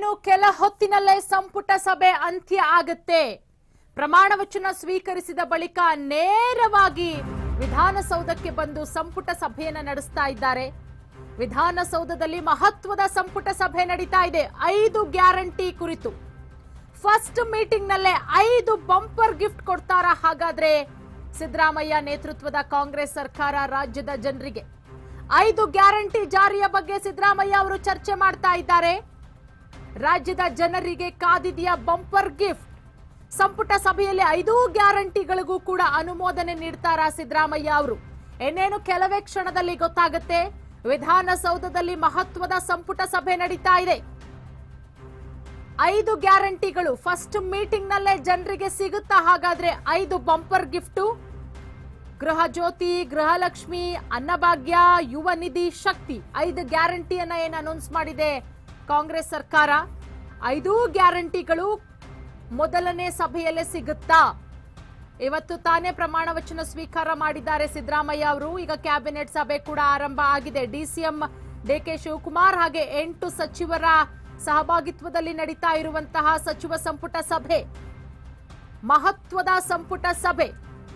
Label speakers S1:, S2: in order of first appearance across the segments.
S1: ಇನ್ನೇನು ಕೆಲ ಹೊತ್ತಿನಲ್ಲೇ ಸಂಪುಟ ಸಭೆ ಅಂತ್ಯ ಆಗುತ್ತೆ ಪ್ರಮಾಣ ವಚನ ಸ್ವೀಕರಿಸಿದ ಬಳಿಕ ನೇರವಾಗಿ ವಿಧಾನಸೌಧಕ್ಕೆ ಬಂದು ಸಂಪುಟ ಸಭೆಯನ್ನ ನಡೆಸ್ತಾ ಇದ್ದಾರೆ ವಿಧಾನಸೌಧದಲ್ಲಿ ಮಹತ್ವದ ಸಂಪುಟ ಸಭೆ ನಡೀತಾ ಇದೆ ಐದು ಗ್ಯಾರಂಟಿ ಕುರಿತು ಫಸ್ಟ್ ಮೀಟಿಂಗ್ ನಲ್ಲೇ ಐದು ಬಂಪರ್ ಗಿಫ್ಟ್ ಕೊಡ್ತಾರಾ ಹಾಗಾದ್ರೆ ಸಿದ್ದರಾಮಯ್ಯ ನೇತೃತ್ವದ ಕಾಂಗ್ರೆಸ್ ಸರ್ಕಾರ ರಾಜ್ಯದ ಜನರಿಗೆ ಐದು ಗ್ಯಾರಂಟಿ ಜಾರಿಯ ಬಗ್ಗೆ ಸಿದ್ದರಾಮಯ್ಯ ಅವರು ಚರ್ಚೆ ಮಾಡ್ತಾ ಇದ್ದಾರೆ ರಾಜ್ಯದ ಜನರಿಗೆ ಕಾದಿದೆಯ ಬಂಪರ್ ಗಿಫ್ಟ್ ಸಂಪುಟ ಸಭೆಯಲ್ಲಿ ಐದೂ ಗ್ಯಾರಂಟಿಗಳಿಗೂ ಕೂಡ ಅನುಮೋದನೆ ನೀಡ್ತಾರಾ ಸಿದ್ದರಾಮಯ್ಯ ಅವರು ಇನ್ನೇನು ಕೆಲವೇ ಕ್ಷಣದಲ್ಲಿ ಗೊತ್ತಾಗುತ್ತೆ ವಿಧಾನಸೌಧದಲ್ಲಿ ಮಹತ್ವದ ಸಂಪುಟ ಸಭೆ ನಡೀತಾ ಇದೆ ಐದು ಗ್ಯಾರಂಟಿಗಳು ಫಸ್ಟ್ ಮೀಟಿಂಗ್ ನಲ್ಲೇ ಜನರಿಗೆ ಸಿಗುತ್ತಾ ಹಾಗಾದ್ರೆ ಐದು ಬಂಪರ್ ಗಿಫ್ಟು ಗೃಹ ಜ್ಯೋತಿ ಗೃಹಲಕ್ಷ್ಮಿ ಅನ್ನಭಾಗ್ಯ ಯುವ ನಿಧಿ ಶಕ್ತಿ ಐದು ಗ್ಯಾರಂಟಿಯನ್ನ ಏನ್ ಅನೌನ್ಸ್ ಮಾಡಿದೆ ಕಾಂಗ್ರೆಸ್ ಸರ್ಕಾರ ಐದೂ ಗ್ಯಾರಂಟಿಗಳು ಮೊದಲನೇ ಸಭೆಯಲ್ಲೇ ಸಿಗುತ್ತಾ ಇವತ್ತು ತಾನೇ ಪ್ರಮಾಣ ವಚನ ಸ್ವೀಕಾರ ಮಾಡಿದ್ದಾರೆ ಸಿದ್ದರಾಮಯ್ಯ ಅವರು ಈಗ ಕ್ಯಾಬಿನೆಟ್ ಸಭೆ ಕೂಡ ಆರಂಭ ಆಗಿದೆ ಡಿಸಿಎಂ ಡಿಕೆ ಶಿವಕುಮಾರ್ ಹಾಗೆ ಎಂಟು ಸಚಿವರ ಸಹಭಾಗಿತ್ವದಲ್ಲಿ ನಡೀತಾ ಇರುವಂತಹ ಸಚಿವ ಸಂಪುಟ ಸಭೆ ಮಹತ್ವದ ಸಂಪುಟ ಸಭೆ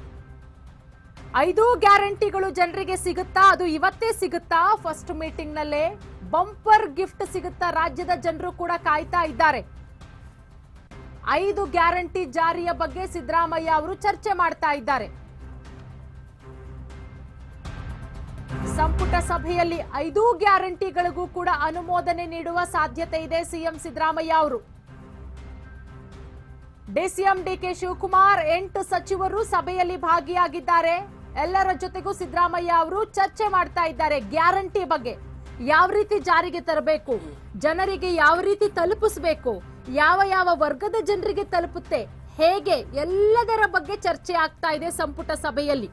S1: ಐದು ಗ್ಯಾರಂಟಿಗಳು ಜನರಿಗೆ ಸಿಗುತ್ತಾ ಅದು ಇವತ್ತೇ ಸಿಗುತ್ತಾ ಫಸ್ಟ್ ಮೀಟಿಂಗ್ ನಲ್ಲೇ ಬಂಪರ್ ಗಿಫ್ಟ್ ಸಿಗುತ್ತಾ ರಾಜ್ಯದ ಜನರು ಕೂಡ ಕಾಯ್ತಾ ಇದ್ದಾರೆ ಐದು ಗ್ಯಾರಂಟಿ ಜಾರಿಯ ಬಗ್ಗೆ ಸಿದ್ದರಾಮಯ್ಯ ಅವರು ಚರ್ಚೆ ಮಾಡ್ತಾ ಇದ್ದಾರೆ ಸಂಪುಟ ಸಭೆಯಲ್ಲಿ ಐದೂ ಗ್ಯಾರಂಟಿಗಳಿಗೂ ಕೂಡ ಅನುಮೋದನೆ ನೀಡುವ ಸಾಧ್ಯತೆ ಇದೆ ಸಿಎಂ ಸಿದ್ದರಾಮಯ್ಯ ಅವರು ಡಿಸಿಎಂ ಡಿಕೆ ಶಿವಕುಮಾರ್ ಎಂಟು ಸಚಿವರು ಸಭೆಯಲ್ಲಿ ಭಾಗಿಯಾಗಿದ್ದಾರೆ ಎಲ್ಲರ ಜೊತೆಗೂ ಸಿದ್ದರಾಮಯ್ಯ ಅವರು ಚರ್ಚೆ ಮಾಡ್ತಾ ಇದ್ದಾರೆ ಗ್ಯಾರಂಟಿ ಬಗ್ಗೆ ಯಾವ ರೀತಿ ಜಾರಿಗೆ ತರಬೇಕು ಜನರಿಗೆ ಯಾವ ರೀತಿ ತಲುಪಿಸಬೇಕು ಯಾವ ಯಾವ ವರ್ಗದ ಜನರಿಗೆ ತಲುಪುತ್ತೆ ಹೇಗೆ ಎಲ್ಲದರ ಬಗ್ಗೆ ಚರ್ಚೆ ಆಗ್ತಾ ಇದೆ ಸಂಪುಟ ಸಭೆಯಲ್ಲಿ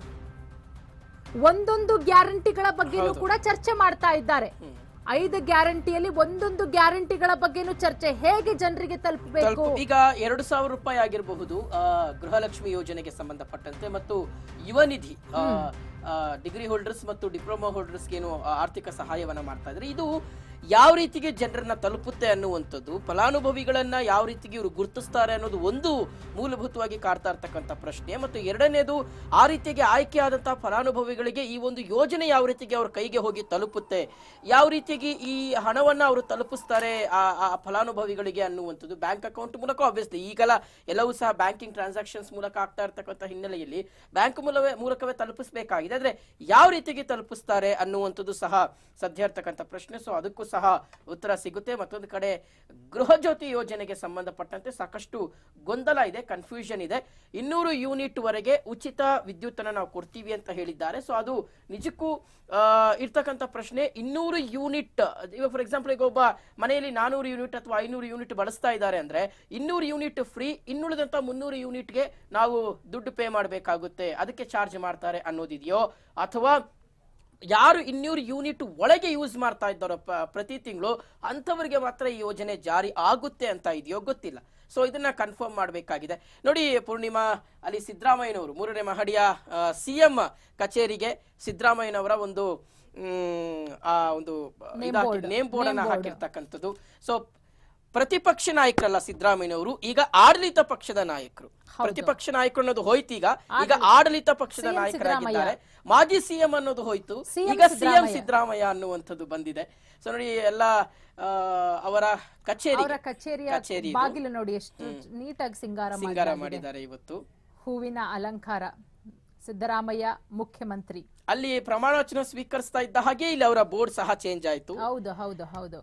S1: ಒಂದೊಂದು ಗ್ಯಾರಂಟಿಗಳ ಬಗ್ಗೆನೂ ಕೂಡ ಚರ್ಚೆ ಮಾಡ್ತಾ ಇದ್ದಾರೆ ಐದು ಗ್ಯಾರಂಟಿಯಲ್ಲಿ ಒಂದೊಂದು ಗ್ಯಾರಂಟಿಗಳ ಬಗ್ಗೆನೂ ಚರ್ಚೆ ಹೇಗೆ ಜನರಿಗೆ ತಲುಪಬೇಕು
S2: ತಲುಪು- ಈಗ ಎರಡು ಸಾವಿರ ರೂಪಾಯಿ ಆಗಿರಬಹುದು ಆ, ಗೃಹಲಕ್ಷ್ಮಿ ಯೋಜನೆಗೆ ಸಂಬಂಧಪಟ್ಟಂತೆ ಮತ್ತು ಯುವ ನಿಧಿ ಆ, ಆ, ಡಿಗ್ರಿ ಹೋಲ್ಡರ್ಸ್ ಮತ್ತು ಡಿಪ್ಲೊಮಾ ಹೋಲ್ಡರ್ಸ್ಗೆ ಏನು ಆ, ಆರ್ಥಿಕ ಸಹಾಯವನ್ನ ಮಾಡ್ತಾ ಇದ್ದಾರೆ ಇದು ಯಾವ ರೀತಿಗೆ ಜನರನ್ನ ತಲುಪುತ್ತೆ ಅನ್ನುವಂಥದ್ದು ಫಲಾನುಭವಿಗಳನ್ನ ಯಾವ ರೀತಿಗೆ ಇವರು ಗುರುತಿಸ್ತಾರೆ ಅನ್ನೋದು ಒಂದು ಮೂಲಭೂತವಾಗಿ ಕಾಡ್ತಾ ಇರ್ತಕ್ಕಂಥ ಪ್ರಶ್ನೆ ಮತ್ತು ಎರಡನೇದು ಆ ರೀತಿಗೆ ಆಯ್ಕೆಯಾದಂತಹ ಫಲಾನುಭವಿಗಳಿಗೆ ಈ ಒಂದು ಯೋಜನೆ ಯಾವ ರೀತಿಗೆ ಅವ್ರ ಕೈಗೆ ಹೋಗಿ ತಲುಪುತ್ತೆ ಯಾವ ರೀತಿಯಾಗಿ ಈ ಹಣವನ್ನ ಅವರು ತಲುಪಿಸ್ತಾರೆ ಆ ಆ ಫಲಾನುಭವಿಗಳಿಗೆ ಅನ್ನುವಂಥದ್ದು ಬ್ಯಾಂಕ್ ಅಕೌಂಟ್ ಮೂಲಕ ಆಬ್ವಿಯಸ್ಲಿ ಈಗೆಲ್ಲ ಎಲ್ಲವೂ ಸಹ ಬ್ಯಾಂಕಿಂಗ್ ಟ್ರಾನ್ಸಾಕ್ಷನ್ಸ್ ಮೂಲಕ ಆಗ್ತಾ ಇರ್ತಕ್ಕಂಥ ಹಿನ್ನೆಲೆಯಲ್ಲಿ ಬ್ಯಾಂಕ್ ಮೂಲವೇ ಮೂಲಕವೇ ತಲುಪಿಸಬೇಕಾಗಿದೆ ಆದ್ರೆ ಯಾವ ರೀತಿಗೆ ತಲುಪಿಸ್ತಾರೆ ಅನ್ನುವಂಥದ್ದು ಸಹ ಸದ್ಯ ಇರ್ತಕ್ಕಂಥ ಪ್ರಶ್ನೆ ಸೊ ಅದಕ್ಕೂ ಸಹ ಉತ್ತರ ಸಿಗುತ್ತೆ ಮತ್ತೊಂದು ಕಡೆ ಗೃಹ ಜ್ಯೋತಿ ಯೋಜನೆಗೆ ಸಂಬಂಧಪಟ್ಟಂತೆ ಸಾಕಷ್ಟು ಗೊಂದಲ ಇದೆ ಕನ್ಫ್ಯೂಷನ್ ಇದೆ ಇನ್ನೂರು ಯೂನಿಟ್ ವರೆಗೆ ಉಚಿತ ವಿದ್ಯುತ್ತನ್ನು ನಾವು ಕೊಡ್ತೀವಿ ಅಂತ ಹೇಳಿದ್ದಾರೆ ಸೊ ಅದು ನಿಜಕ್ಕೂ ಆ, ಇರ್ತಕ್ಕಂಥ ಪ್ರಶ್ನೆ ಇನ್ನೂರು ಯೂನಿಟ್ ಇವಾಗ ಫಾರ್ ಎಕ್ಸಾಂಪಲ್ ಈಗ ಒಬ್ಬ ಮನೆಯಲ್ಲಿ ನಾನೂರು ಯೂನಿಟ್ ಅಥವಾ ಐನೂರು ಯೂನಿಟ್ ಬಳಸ್ತಾ ಇದ್ದಾರೆ ಅಂದ್ರೆ ಇನ್ನೂರು ಯೂನಿಟ್ ಫ್ರೀ ಇನ್ನುಳಿದಂತ ಮುನ್ನೂರು ಯೂನಿಟ್ಗೆ ನಾವು ದುಡ್ಡು ಪೇ ಮಾಡಬೇಕಾಗುತ್ತೆ ಅದಕ್ಕೆ ಚಾರ್ಜ್ ಮಾಡ್ತಾರೆ ಅನ್ನೋದಿದೆಯೋ ಅಥವಾ ಯಾರು ಇನ್ನೂರು ಯೂನಿಟ್ ಒಳಗೆ ಯೂಸ್ ಮಾಡ್ತಾ ಇದ್ದಾರೋ ಪ- ಪ್ರತಿ ತಿಂಗಳು ಅಂಥವರಿಗೆ ಮಾತ್ರ ಈ ಯೋಜನೆ ಜಾರಿ ಆಗುತ್ತೆ ಅಂತ ಇದೆಯೋ ಗೊತ್ತಿಲ್ಲ ಸೊ ಇದನ್ನ ಕನ್ಫರ್ಮ್ ಮಾಡಬೇಕಾಗಿದೆ ನೋಡಿ ಪೂರ್ಣಿಮಾ ಅಲ್ಲಿ ಸಿದ್ದರಾಮಯ್ಯನವರು ಮೂರನೇ ಮಹಡಿಯ ಸಿಎಂ ಕಚೇರಿಗೆ ಸಿದ್ದರಾಮಯ್ಯನವರ ಒಂದು ಮ್, ಆ ಒಂದು ನೇಮ್ ಬೋರ್ಡ್ ಅನ್ನ ಹಾಕಿರ್ತಕ್ಕಂಥದ್ದು ಸೊ ಪ್ರತಿಪಕ್ಷ ನಾಯಕರಲ್ಲ ಸಿದ್ದರಾಮಯ್ಯನವರು ಈಗ ಆಡಳಿತ ಪಕ್ಷದ ನಾಯಕರು ಪ್ರತಿಪಕ್ಷ ನಾಯಕರು ಅನ್ನೋದು ಹೋಯ್ತು ಈಗ ಈಗ ಆಡಳಿತ ಪಕ್ಷದ ನಾಯಕರಾಗಿದ್ದಾರೆ ಮಾಜಿ ಸಿಎಂ ಅನ್ನೋದು ಹೋಯ್ತು ಈಗ ಸಿಎಂ ಸಿದ್ದರಾಮಯ್ಯ ಅನ್ನುವಂಥದ್ದು ಬಂದಿದೆ ಸೊ ನೋಡಿ ಎಲ್ಲ ಆ, ಅವರ ಕಚೇರಿ
S1: ಅವರ ಕಚೇರಿಯ
S2: ಕಚೇರಿ ಇದು.
S1: ಬಾಗಿಲು ನೋಡಿ ಎಷ್ಟು ನೀಟಾಗಿ ಸಿಂಗಾರ
S2: ಸಿಂಗಾರ
S1: ಮಾಡಲಾಗಿದೆ
S2: ಮಾಡಿದ್ದಾರೆ ಇವತ್ತು
S1: ಹೂವಿನ ಅಲಂಕಾರ ಸಿದ್ದರಾಮಯ್ಯ ಮುಖ್ಯಮಂತ್ರಿ
S2: ಅಲ್ಲಿ ಪ್ರಮಾಣ ವಚನ ಸ್ವೀಕರಿಸ್ತಾ ಇದ್ದ ಹಾಗೆ ಇಲ್ಲಿ ಅವರ ಬೋರ್ಡ್ ಸಹ ಚೇಂಜ್ ಆಯ್ತು
S1: ಹೌದು ಹೌದು ಹೌದು